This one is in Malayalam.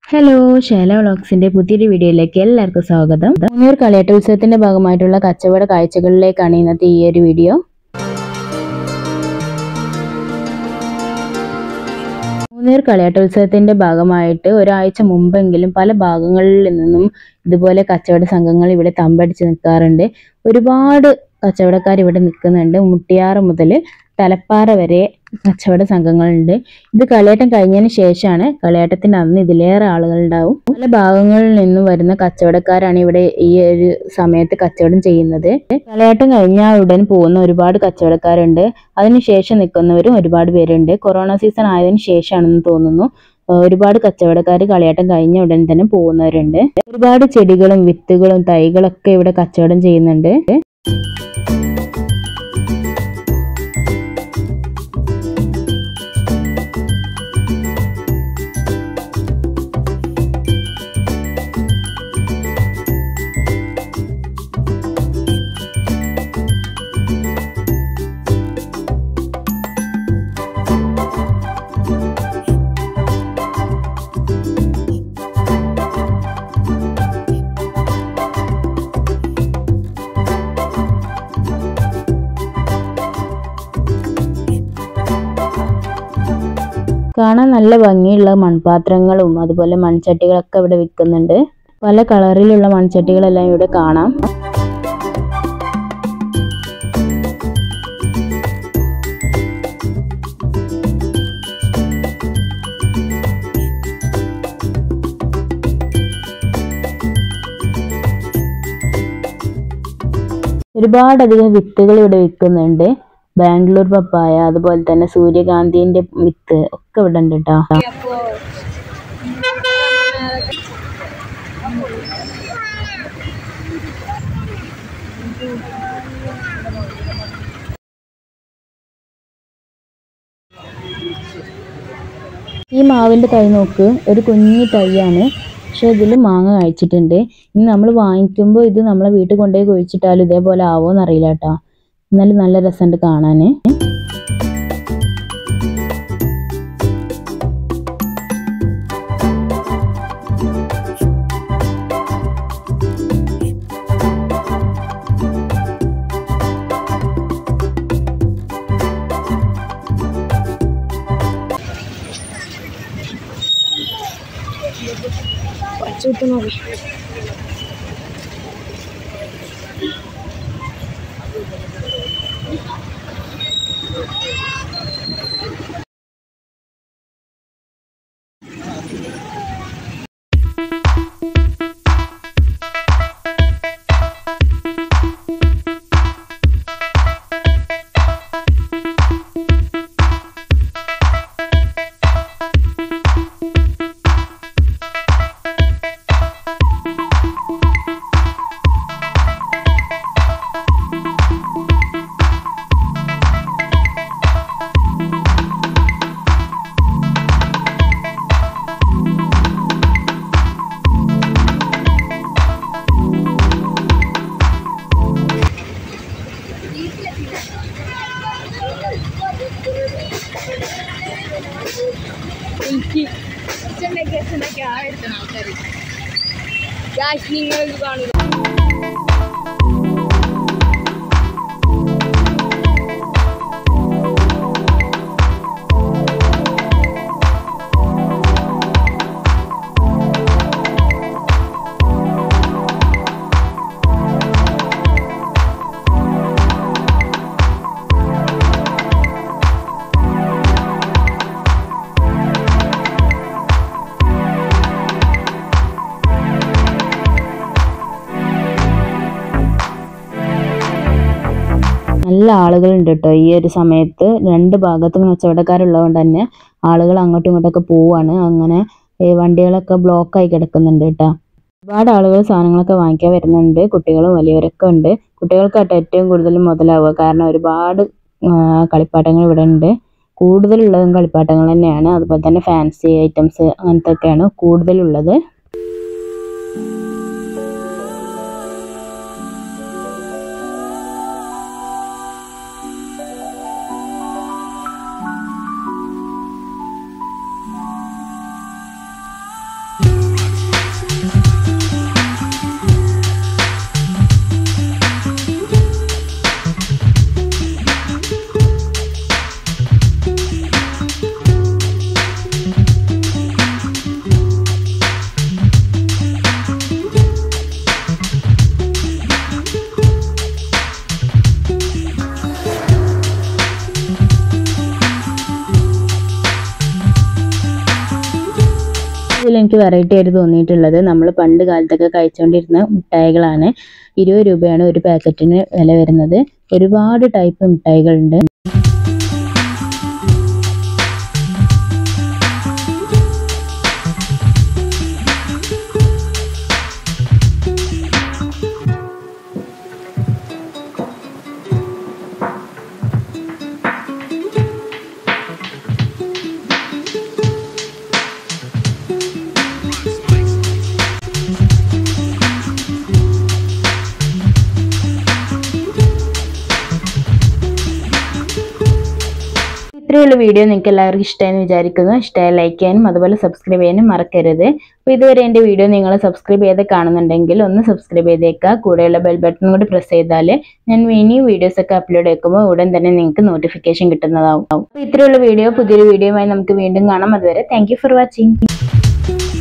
ഹലോ ശൈല വ്ളോഗ്സിന്റെ പുതിയൊരു വീഡിയോയിലേക്ക് എല്ലാവർക്കും സ്വാഗതം മൂന്നൂർ കളിയാട്ട് ഉത്സവത്തിന്റെ ഭാഗമായിട്ടുള്ള കച്ചവട കാഴ്ചകളിലേക്കാണ് ഇന്നത്തെ ഈ ഒരു വീഡിയോ മൂന്നൂർ കളിയാട്ടോത്സവത്തിന്റെ ഭാഗമായിട്ട് ഒരാഴ്ച മുമ്പെങ്കിലും പല ഭാഗങ്ങളിൽ നിന്നും ഇതുപോലെ കച്ചവട സംഘങ്ങൾ ഇവിടെ തമ്പടിച്ച് നിൽക്കാറുണ്ട് ഒരുപാട് കച്ചവടക്കാർ ഇവിടെ നിൽക്കുന്നുണ്ട് മുട്ടിയാറ് മുതൽ തലപ്പാറ വരെ കച്ചവട സംഘങ്ങളുണ്ട് ഇത് കളിയാട്ടം കഴിഞ്ഞതിന് ശേഷമാണ് കളിയാട്ടത്തിന്റെ അന്ന് ഇതിലേറെ ആളുകൾ ഉണ്ടാവും പല ഭാഗങ്ങളിൽ നിന്നും വരുന്ന കച്ചവടക്കാരാണ് ഇവിടെ ഈ ഒരു സമയത്ത് കച്ചവടം ചെയ്യുന്നത് കളിയാട്ടം കഴിഞ്ഞാൽ ഉടൻ പോകുന്ന ഒരുപാട് കച്ചവടക്കാരുണ്ട് അതിനുശേഷം നിൽക്കുന്നവരും ഒരുപാട് പേരുണ്ട് കൊറോണ സീസൺ ആയതിനു ശേഷമാണെന്ന് തോന്നുന്നു ഏഹ് ഒരുപാട് കച്ചവടക്കാർ കളിയാട്ടം കഴിഞ്ഞ ഉടൻ തന്നെ പോകുന്നവരുണ്ട് ഒരുപാട് ചെടികളും വിത്തുകളും തൈകളൊക്കെ ഇവിടെ കച്ചവടം ചെയ്യുന്നുണ്ട് കാണാൻ നല്ല ഭംഗിയുള്ള മൺപാത്രങ്ങളും അതുപോലെ മൺചട്ടികളൊക്കെ ഇവിടെ വിൽക്കുന്നുണ്ട് പല കളറിലുള്ള മൺചട്ടികളെല്ലാം ഇവിടെ കാണാം ഒരുപാടധികം വിത്തുകൾ ഇവിടെ വിൽക്കുന്നുണ്ട് ബാംഗ്ലൂർ പപ്പായ അതുപോലെ തന്നെ സൂര്യകാന്തിന്റെ വിത്ത് ഒക്കെ ഇവിടെ ഉണ്ട് കേട്ടോ ഈ മാവിന്റെ തൈ നോക്ക് ഒരു കുഞ്ഞി തൈയാണ് പക്ഷെ ഇതിൽ മാങ്ങ കഴിച്ചിട്ടുണ്ട് ഇനി നമ്മൾ വാങ്ങിക്കുമ്പോൾ ഇത് നമ്മളെ വീട്ടിൽ കൊണ്ടുപോയി കുഴിച്ചിട്ടാലും ഇതേപോലെ ആവോന്ന് അറിയില്ല കേട്ടോ എന്നാലും നല്ല രസമുണ്ട് കാണാന് നിങ്ങൾ കാണുക നല്ല ആളുകളുണ്ട് കേട്ടോ ഈ ഒരു സമയത്ത് രണ്ട് ഭാഗത്തും കച്ചവടക്കാരുള്ളതുകൊണ്ട് തന്നെ ആളുകൾ അങ്ങോട്ടും ഇങ്ങോട്ടൊക്കെ പോവാണ് അങ്ങനെ ഏ, വണ്ടികളൊക്കെ ബ്ലോക്കായി കിടക്കുന്നുണ്ട് കേട്ടോ ഒരുപാട് ആളുകൾ സാധനങ്ങളൊക്കെ വാങ്ങിക്കാൻ വരുന്നുണ്ട് കുട്ടികളും വലിയവരൊക്കെ ഉണ്ട് കുട്ടികൾക്കായിട്ട് ഏറ്റവും കൂടുതൽ മുതലാവുക കാരണം ഒരുപാട് ആ, കളിപ്പാട്ടങ്ങൾ ഇവിടെ ഉണ്ട് കൂടുതലുള്ളതും കളിപ്പാട്ടങ്ങൾ തന്നെയാണ് അതുപോലെ തന്നെ ഫാൻസി ഐറ്റംസ് അങ്ങനത്തെ ഒക്കെയാണ് കൂടുതലുള്ളത് എനിക്ക് വെറൈറ്റി ആയിട്ട് തോന്നിയിട്ടുള്ളത് നമ്മൾ പണ്ട് കാലത്തൊക്കെ കഴിച്ചുകൊണ്ടിരുന്ന മിഠായികളാണ് ഇരുപത് രൂപയാണ് ഒരു പാക്കറ്റിന് വില വരുന്നത് ഒരുപാട് ടൈപ്പ് മിഠായികളുണ്ട് ഇത്രയുള്ള വീഡിയോ നിങ്ങൾക്ക് എല്ലാവർക്കും ഇഷ്ടമായെന്ന് വിചാരിക്കുന്നു ഇഷ്ടമായ ലൈക്ക് ചെയ്യാനും അതുപോലെ സബ്സ്ക്രൈബ് ചെയ്യാനും മറക്കരുത് അപ്പോൾ ഇതുവരെ എൻ്റെ വീഡിയോ നിങ്ങൾ സബ്സ്ക്രൈബ് ചെയ്ത് കാണുന്നുണ്ടെങ്കിൽ ഒന്ന് സബ്സ്ക്രൈബ് ചെയ്തേക്കുക കൂടെയുള്ള ബെൽ ബട്ടൺ കൂടി പ്രസ് ചെയ്താൽ ഞാൻ ഇനി വീഡിയോസ് ഒക്കെ അപ്ലോഡ് ചെയ്യുമ്പോൾ ഉടൻ തന്നെ നിങ്ങൾക്ക് നോട്ടിഫിക്കേഷൻ കിട്ടുന്നതാവും അപ്പോൾ ഇത്രയുള്ള വീഡിയോ പുതിയൊരു വീഡിയോയുമായി നമുക്ക് വീണ്ടും കാണാം അതുവരെ താങ്ക് ഫോർ വാച്ചിങ്